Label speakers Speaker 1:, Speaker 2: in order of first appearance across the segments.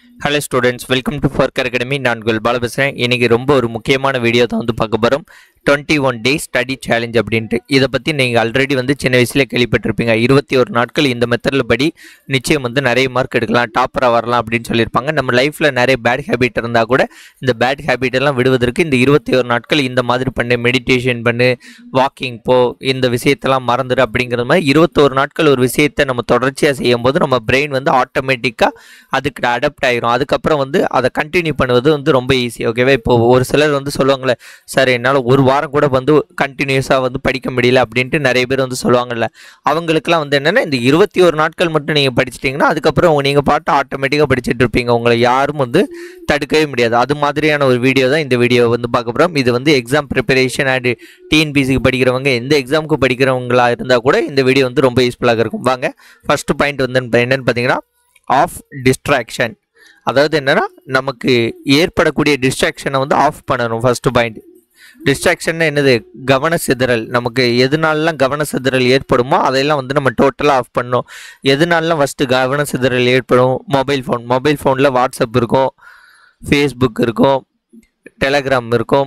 Speaker 1: hello students welcome to ஃபர்க் academy நான் உங்கள் பால பேசுகிறேன் இன்னைக்கு ரொம்ப ஒரு முக்கியமான வீடியோ தான் வந்து பார்க்க போகிறோம் twenty one day study challenge அப்படின்ட்டு இதை பற்றி நீங்கள் ஆல்ரெடி வந்து சின்ன வயசுல கேள்விப்பட்டிருப்பீங்க இருபத்தி ஒரு நாட்கள் இந்த மெத்தடில் படி நிச்சயம் வந்து நிறைய மார்க் எடுக்கலாம் டாப்பராக வரலாம் அப்படின்னு சொல்லியிருப்பாங்க நம்ம லைஃப்பில் நிறைய பேட் ஹேபிட் இருந்தால் கூட இந்த பேட் ஹேபிட் எல்லாம் விடுவதற்கு இந்த இருபத்தி ஒரு நாட்கள் இந்த மாதிரி பண்ணு மெடிடேஷன் பண்ணு வாக்கிங் போ இந்த விஷயத்தெல்லாம் மறந்துடு அப்படிங்கிற மாதிரி இருபத்தோரு நாட்கள் ஒரு விஷயத்தை நம்ம தொடர்ச்சியாக செய்யும் போது நம்ம பிரெயின் வந்து ஆட்டோமேட்டிக்காக அதுக்கு அடாப்ட் ஆயிரும் அதுக்கப்புறம் வந்து அதை கண்டினியூ பண்ணுவது வந்து ரொம்ப ஈஸி ஓகேவா இப்போ ஒரு சிலர் வந்து சொல்லுவாங்களே சார் என்னால் ஒரு வாரம் கூட வந்து கண்டினியூஸாக வந்து படிக்க முடியல அப்படின்ட்டு நிறைய பேர் வந்து சொல்லுவாங்கல்ல அவங்களுக்குலாம் வந்து என்னென்னா இந்த இருபத்தி ஒரு நாட்கள் மட்டும் நீங்கள் படிச்சிட்டிங்கன்னா அதுக்கப்புறம் நீங்கள் பாட்டு ஆட்டோமேட்டிக்காக படிச்சுட்டு இருப்பீங்க உங்களை யாரும் வந்து தடுக்கவே முடியாது அது மாதிரியான ஒரு வீடியோ தான் இந்த வீடியோ வந்து பார்க்க போகிறோம் இது வந்து எக்ஸாம் ப்ரிப்பரேஷன் அண்ட் டிஎன்பிசிக்கு படிக்கிறவங்க எந்த எக்ஸாமுக்கு படிக்கிறவங்களா இருந்தால் கூட இந்த வீடியோ வந்து ரொம்ப யூஸ்ஃபுல்லாக இருக்கும் வாங்க ஃபர்ஸ்ட் பாயிண்ட் வந்து என்னன்னு பார்த்தீங்கன்னா ஆஃப் டிஸ்ட்ராக்ஷன் அதாவது என்னன்னா நமக்கு ஏற்படக்கூடிய டிஸ்ட்ராக்ஷனை வந்து ஆஃப் பண்ணணும் ஃபர்ஸ்ட் பாயிண்ட் டிஸ்ட்ராக்ஷன் என்னது கவன சிதறல் நமக்கு எதுனாலலாம் கவன சிதறல் ஏற்படுமோ அதையெல்லாம் வந்து நம்ம டோட்டலாக ஆஃப் பண்ணணும் எதுனாலலாம் ஃபஸ்ட்டு கவன சிதறல் ஏற்படும் மொபைல் ஃபோன் மொபைல் ஃபோனில் வாட்ஸ்அப் இருக்கும் ஃபேஸ்புக் இருக்கும் டெலகிராம் இருக்கும்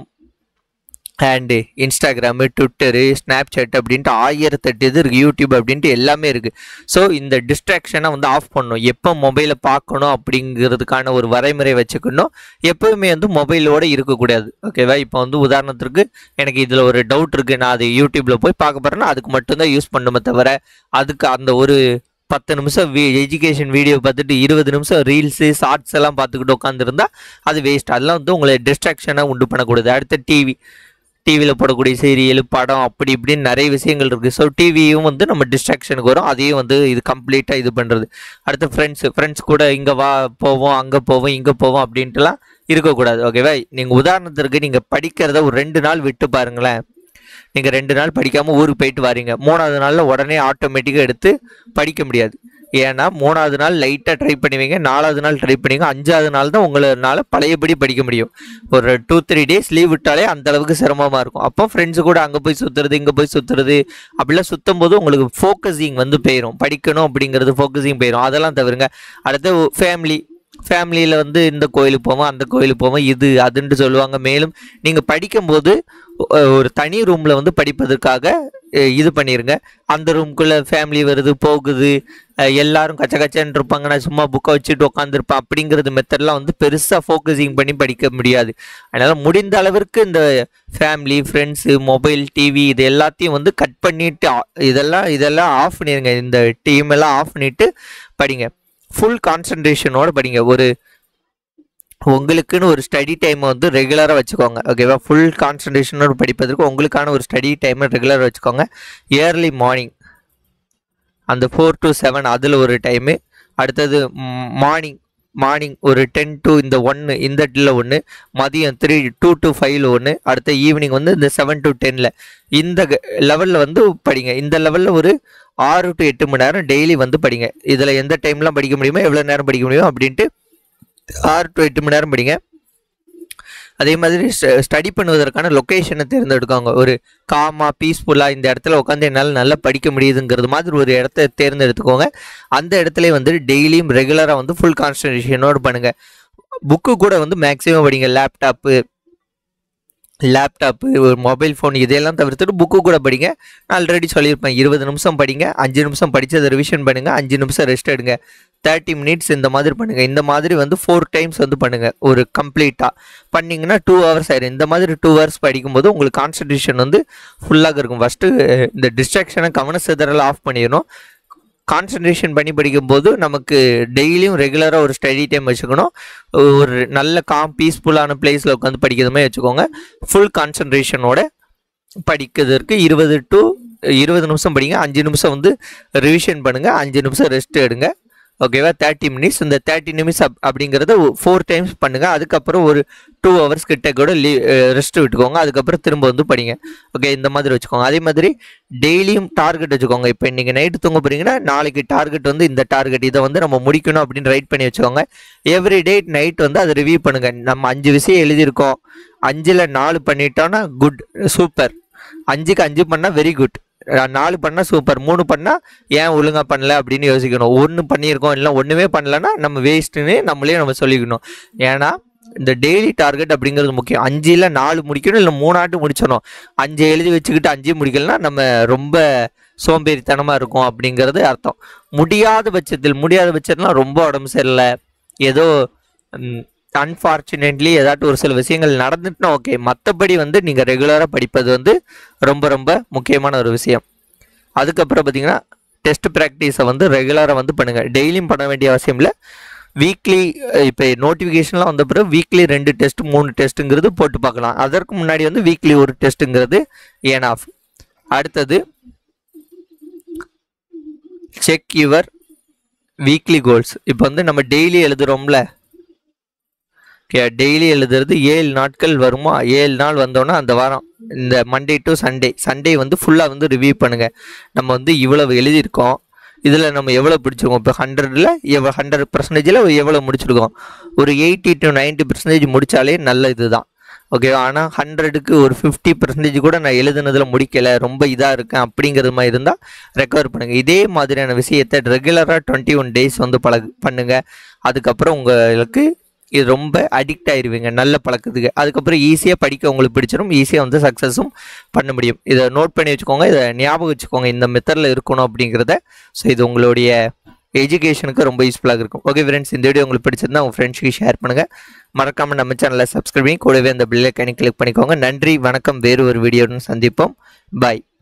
Speaker 1: அண்டு இன்ஸ்டாகிராமு ட்விட்டரு ஸ்னாப்சாட் அப்படின்ட்டு ஆயிரத்தெட்டு இது இருக்குது யூடியூப் அப்படின்ட்டு எல்லாமே இருக்குது ஸோ இந்த டிஸ்ட்ராக்ஷனை வந்து ஆஃப் பண்ணணும் எப்போ மொபைலை பார்க்கணும் அப்படிங்கிறதுக்கான ஒரு வரைமுறை வச்சுக்கணும் எப்போவுமே வந்து மொபைலோடு இருக்கக்கூடாது ஓகேவா இப்போ வந்து உதாரணத்திற்கு எனக்கு இதில் ஒரு டவுட் இருக்குது நான் அது யூடியூப்பில் போய் பார்க்க போகிறேன்னா அதுக்கு மட்டும்தான் யூஸ் பண்ணுமே தவிர அதுக்கு அந்த ஒரு பத்து நிமிஷம் வி எஜுகேஷன் வீடியோ பார்த்துட்டு இருபது நிமிஷம் ரீல்ஸு ஷார்ட்ஸ் எல்லாம் பார்த்துக்கிட்டு உட்காந்துருந்தா அது வேஸ்ட் அதெல்லாம் வந்து உங்களை டிஸ்ட்ராக்ஷனை உண்டு பண்ணக்கூடாது அடுத்து டிவி டிவியில் போடக்கூடிய சீரியல் படம் அப்படி இப்படின்னு நிறைய விஷயங்கள் இருக்குது ஸோ டிவியும் வந்து நம்ம டிஸ்ட்ராக்ஷனுக்கு வரும் அதையும் வந்து இது கம்ப்ளீட்டாக இது பண்ணுறது அடுத்து ஃப்ரெண்ட்ஸு ஃப்ரெண்ட்ஸ் கூட இங்கே வா போவோம் அங்கே போவோம் இங்கே போவோம் அப்படின்ட்டுலாம் இருக்கக்கூடாது ஓகேவா நீங்கள் உதாரணத்திற்கு நீங்கள் படிக்கிறத ஒரு ரெண்டு நாள் விட்டு பாருங்களேன் நீங்கள் ரெண்டு நாள் படிக்காமல் ஊருக்கு போயிட்டு வரீங்க மூணாவது நாளில் உடனே ஆட்டோமேட்டிக்காக எடுத்து படிக்க முடியாது ஏன்னா மூணாவது நாள் லைட்டாக ட்ரை பண்ணுவீங்க நாலாவது நாள் ட்ரை பண்ணுவீங்க அஞ்சாவது நாள் தான் உங்களால் பழையபடி படிக்க முடியும் ஒரு டூ த்ரீ டேஸ் லீவ் விட்டாலே அந்த அளவுக்கு சிரமமாக இருக்கும் அப்போ ஃப்ரெண்ட்ஸு கூட அங்கே போய் சுற்றுறது இங்கே போய் சுற்றுறது அப்படிலாம் சுற்றும் போது உங்களுக்கு ஃபோக்கஸிங் வந்து போயிடும் படிக்கணும் அப்படிங்கிறது ஃபோக்கஸிங் போயிடும் அதெல்லாம் தவிருங்க அடுத்து ஃபேமிலி ஃபேமிலியில் வந்து இந்த கோயிலுக்கு போவோம் அந்த கோயிலுக்கு போவோம் இது அதுன்ட்டு சொல்லுவாங்க மேலும் நீங்கள் படிக்கும்போது ஒ- ஒரு தனி ரூமில் வந்து படிப்பதற்காக அஹ், இது பண்ணிடுங்க அந்த ரூம்குள்ளே ஃபேமிலி வருது போகுது அஹ், எல்லாரும் கச்ச கச்சன்னு இருப்பாங்க நான் சும்மா புக்கை வச்சுட்டு உட்காந்துருப்பேன் அப்படிங்கிறது மெத்தட்லாம் வந்து பெருசாக ஃபோக்கஸிங் பண்ணி படிக்க முடியாது அதனால் முடிந்த அளவிற்கு இந்த ஃபேமிலி ஃப்ரெண்ட்ஸு மொபைல் டிவி இது எல்லாத்தையும் வந்து கட் பண்ணிட்டு ஆ- இதெல்லாம் இதெல்லாம் ஆஃப் பண்ணிடுங்க இந்த டீம் எல்லாம் ஆஃப் பண்ணிட்டு படிங்க ஃபுல் கான்சன்ட்ரேஷனோட படிங்க ஒரு உங்களுக்குன்னு ஒரு ஸ்டடி டைமை வந்து ரெகுலராக வச்சுக்கோங்க ஓகேவா ஃபுல் கான்சன்ட்ரேஷனோட படிப்பதற்கு உங்களுக்கான ஒரு ஸ்டடி டைமை ரெகுலராக வச்சுக்கோங்க இயர்லி மார்னிங் அந்த ஃபோர் டு செவன் அதில் ஒரு டைமு அடுத்தது மார்னிங் மார்னிங் ஒரு டென் டு இந்த ஒன்று இந்த இடத்துல ஒன்று மதியம் த்ரீ டூ டு ஃபைவ்ல ஒன்று அடுத்த ஈவினிங் வந்து இந்த செவன் டு டென்னில் இந்த லெவலில் வந்து படிங்க இந்த லெவலில் ஒரு ஆறு டு எட்டு மணி நேரம் டெய்லி வந்து படிங்க இதில் எந்த டைம்லாம் படிக்க முடியுமோ எவ்வளோ நேரம் படிக்க முடியும் அப்படின்ட்டு ஆறு டு எட்டு மணி நேரம் படிங்க அதே மாதிரி ஸ்டடி பண்ணுவதற்கான லொக்கேஷனை தேர்ந்தெடுக்காங்க ஒரு காமா பீஸ்ஃபுல்லாக இந்த இடத்துல உட்காந்து என்னால் நல்லா படிக்க முடியுதுங்கிறது மாதிரி ஒரு இடத்த தேர்ந்தெடுத்துக்கோங்க அந்த இடத்துல வந்து டெய்லியும் ரெகுலராக வந்து ஃபுல் கான்சன்ட்ரேஷனோடு பண்ணுங்கள் புக்கு கூட வந்து மேக்ஸிமம் படிங்க லேப்டாப்பு லேப்டாப்பு ஒரு மொபைல் ஃபோன் இதையெல்லாம் தவிர்த்துட்டு புக்கு கூட படிங்க நான் ஆல்ரெடி சொல்லியிருப்பேன் இருபது நிமிஷம் படிங்க அஞ்சு நிமிஷம் படித்து அதை ரிவிஷன் பண்ணுங்கள் அஞ்சு நிமிஷம் ரெஸ்ட் எடுங்க தேர்ட்டி மினிட்ஸ் இந்த மாதிரி பண்ணுங்கள் இந்த மாதிரி வந்து ஃபோர் டைம்ஸ் வந்து பண்ணுங்கள் ஒரு கம்ப்ளீட்டாக பண்ணிங்கன்னா டூ ஹவர்ஸ் ஆயிரும் இந்த மாதிரி டூ ஹவர்ஸ் படிக்கும்போது உங்களுக்கு கான்சன்ட்ரேஷன் வந்து ஃபுல்லாக இருக்கும் ஃபஸ்ட்டு இந்த டிஸ்ட்ராக்ஷனை கவன சிதறல் ஆஃப் பண்ணிடணும் கான்சன்ட்ரேஷன் பண்ணி படிக்கும்போது நமக்கு டெய்லியும் ரெகுலராக ஒரு ஸ்டடி டைம் வச்சுக்கணும் ஒரு நல்ல காம் பீஸ்ஃபுல்லான பிளேஸில் உட்காந்து படிக்கிற மாதிரி வச்சுக்கோங்க ஃபுல் கான்சன்ட்ரேஷனோட படிக்கிறதுக்கு இருபது டு இருபது நிமிஷம் படிங்க அஞ்சு நிமிஷம் வந்து ரிவிஷன் பண்ணுங்கள் அஞ்சு நிமிஷம் ரெஸ்ட் எடுங்க ஓகேவா தேர்ட்டி மினிட்ஸ் இந்த தேர்ட்டி நிமிட்ஸ் அப் அப்படிங்கிறத ஃபோர் டைம்ஸ் பண்ணுங்கள் அதுக்கப்புறம் ஒரு டூ ஹவர்ஸ் கிட்ட கூட லீ ரெஸ்ட் விட்டுக்கோங்க அதுக்கப்புறம் திரும்ப வந்து படிங்க ஓகே இந்த மாதிரி வச்சுக்கோங்க அதே மாதிரி டெய்லியும் டார்கெட் வச்சுக்கோங்க இப்போ இன்றைக்கி நைட்டு தூங்க போகிறீங்கன்னா நாளைக்கு டார்கெட் வந்து இந்த டார்கெட் இதை வந்து நம்ம முடிக்கணும் அப்படின்னு ரைட் பண்ணி வச்சுக்கோங்க எவ்ரி டே நைட் வந்து அதை ரிவ்யூ பண்ணுங்கள் நம்ம அஞ்சு விஷயம் எழுதியிருக்கோம் அஞ்சில் நாலு பண்ணிட்டோன்னா குட் சூப்பர் அஞ்சுக்கு அஞ்சு பண்ணால் வெரி குட் அஹ் நாலு பண்ணால் சூப்பர் மூணு பண்ணால் ஏன் ஒழுங்காக பண்ணல அப்படின்னு யோசிக்கணும் ஒன்று பண்ணியிருக்கோம் இல்லை ஒன்றுமே பண்ணலன்னா நம்ம வேஸ்ட்டுன்னு நம்மளே நம்ம சொல்லிக்கணும் ஏன்னா இந்த டெய்லி டார்கெட் அப்படிங்கிறது முக்கியம் அஞ்சில் நாலு முடிக்கணும் இல்லை மூணாட்டு முடிச்சிடணும் அஞ்சு எழுதி வச்சுக்கிட்டு அஞ்சு முடிக்கலனா நம்ம ரொம்ப சோம்பேறித்தனமாக இருக்கும் அப்படிங்கிறது அர்த்தம் முடியாத பட்சத்தில் முடியாத பட்சத்துலாம் ரொம்ப உடம்பு சரியில்லை ஏதோ அன்ஃபார்ச்சுனேட்லி ஏதாட்டும் ஒரு சில விஷயங்கள் நடந்துட்டுனா ஓகே மற்றபடி வந்து நீங்கள் ரெகுலராக படிப்பது வந்து ரொம்ப ரொம்ப முக்கியமான ஒரு விஷயம் அதுக்கப்புறம் பார்த்தீங்கன்னா டெஸ்ட் ப்ராக்டிஸை வந்து ரெகுலராக வந்து பண்ணுங்கள் டெய்லியும் பண்ண வேண்டிய அவசியம் இல்லை வீக்லி இப்போ நோட்டிஃபிகேஷன்லாம் வந்த பிறகு வீக்லி ரெண்டு டெஸ்ட் மூணு டெஸ்ட்டுங்கிறது போட்டு பார்க்கலாம் அதற்கு முன்னாடி வந்து வீக்லி ஒரு டெஸ்ட்டுங்கிறது ஏன் ஆஃப் அடுத்தது செக் யுவர் வீக்லி கோல்ஸ் இப்போ வந்து நம்ம டெய்லி எழுதுகிறோம்ல ஓகே டெய்லி எழுதுறது ஏழு நாட்கள் வருமா ஏழு நாள் வந்தோன்னா அந்த வாரம் இந்த மண்டே டு சண்டே சண்டே வந்து ஃபுல்லாக வந்து ரிவ்யூ பண்ணுங்கள் நம்ம வந்து இவ்வளவு எழுதியிருக்கோம் இதில் நம்ம எவ்வளோ பிடிச்சிருக்கோம் இப்போ ஹண்ட்ரடில் எவ்வளோ ஹண்ட்ரட் பர்சன்டேஜில் எவ்வளோ முடிச்சிருக்கோம் ஒரு எயிட்டி டு 90% பர்சன்டேஜ் முடித்தாலே நல்ல இதுதான் ஓகே ஆனால் ஹண்ட்ரடுக்கு ஒரு ஃபிஃப்டி பர்சன்டேஜ் கூட நான் எழுதுனதில் முடிக்கலை ரொம்ப இதாக இருக்கேன் அப்படிங்கிறது மாதிரி இருந்தால் ரெக்கவர் பண்ணுங்கள் இதே மாதிரியான விஷயத்தை ரெகுலராக டுவெண்ட்டி ஒன் டேஸ் வந்து பழகு பண்ணுங்கள் அதுக்கப்புறம் உங்களுக்கு இது ரொம்ப அடிக்ட் ஆயிருவீங்க நல்ல பழக்கத்துக்கு அதுக்கப்புறம் ஈஸியாக படிக்க உங்களுக்கு பிடிச்சிடும் ஈஸியாக வந்து சக்ஸஸும் பண்ண முடியும் இதை நோட் பண்ணி வச்சுக்கோங்க இதை ஞாபகம் வச்சுக்கோங்க இந்த மெத்தடில் இருக்கணும் அப்படிங்கிறத ஸோ இது உங்களுடைய எஜுகேஷனுக்கு ரொம்ப யூஸ்ஃபுல்லாக இருக்கும் ஓகே ஃப்ரெண்ட்ஸ் இந்த வீடியோ உங்களுக்கு பிடிச்சிருந்தா உங்கள் ஃப்ரெண்ட்ஸ்க்கு ஷேர் பண்ணுங்கள் மறக்காமல் நம்ம சேனலை சப்ஸ்கிரைப் பண்ணி கூடவே அந்த பில்லைக்கானி கிளிக் பண்ணிக்கோங்க நன்றி வணக்கம் வேறு ஒரு வீடியோன்னு சந்திப்போம் பாய்